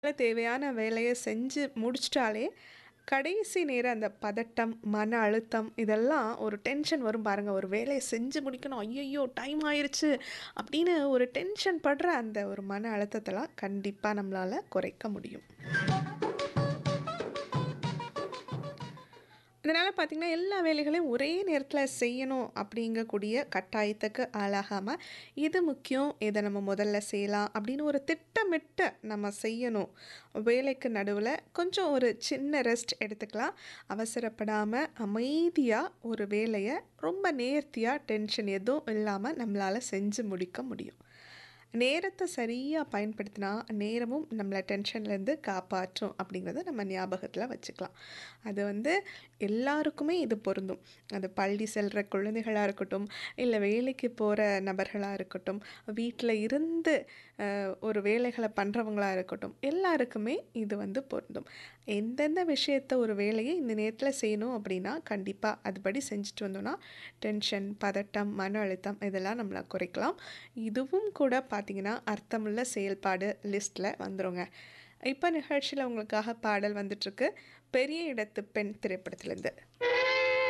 தேவையான வேலைய செஞ்சு முடிச்சுட்டாலே, கடைசி நேரம் அந்த பதட்டம், மன அழுத்தம் இதெல்லாம் ஒரு டென்ஷன் வரும் பாருங்க. ஒரு வேலைய செஞ்சு முடிக்கணும். ஐய்யய்யோ! டைம் ஆயிருச்சு. அப்படின்னு ஒரு டென்ஷன் படுற அந்த ஒரு மன அழுத்தத்தலாம் கண்டிப்பா நம்மளால குறைக்க முடியும். இதனால பார்த்தீங்கன்னா, எல்லா வேலைகளையும் ஒரே நேரத்தில செய்யணும் அப்படிங்கக்கூடிய கட்டாயத்துக்கு ஆளாகாம, எது முக்கியம், எத நம்ம முதல்ல செய்யலாம் அப்படின்னு ஒரு திட்டமிட்டு நம்ம செய்யணும். வேலைக்கு நடுவுல கொஞ்சம் ஒரு சின்ன ரெஸ்ட் எடுத்துக்கலாம். அவசரப்படாம அமைதியா ஒரு வேலைய ரொம்ப நேர்த்தியா டென்ஷன் எதுவும் இல்லாம நம்மளால செஞ்சு முடிக்க முடியும். நேரத்த சரியா பயன்படுத்தினா, நேரமும் நம்மள டென்ஷன்லேருந்து காப்பாற்றும் அப்படிங்கிறத நம்ம ஞாபகத்தில வச்சுக்கலாம். அது வந்து எல்லாருக்குமே இது பொருந்தும். அது பள்ளி செல்ற குழந்தைகளா இருக்கட்டும், இல்ல வேலைக்கு போற நபர்களா இருக்கட்டும், வீட்ல இருந்து அ ஒரு வேலைகள பண்றவங்களா இருக்கட்டும், எல்லாருக்குமே இது வந்து பொருந்தும். எந்தெந்த விஷயத்த ஒரு வேலைய இந்த நேரத்தில செய்யணும் அப்படின்னா, கண்டிப்பா அதுபடி செஞ்சுட்டு வந்தோம்னா, டென்ஷன், பதட்டம், மன அழுத்தம் இதெல்லாம் நம்மள குறைக்கலாம். இதுவும் கூட பார்த்தீங்கன்னா, அர்த்தமுள்ள செயல்பாடு லிஸ்ட்ல வந்துருங்க. இப்ப நிகழ்ச்சியில உங்களுக்காக பாடல் வந்துட்டுருக்கு. பெரிய இடத்து பெண் திரைப்படத்திலேருந்து.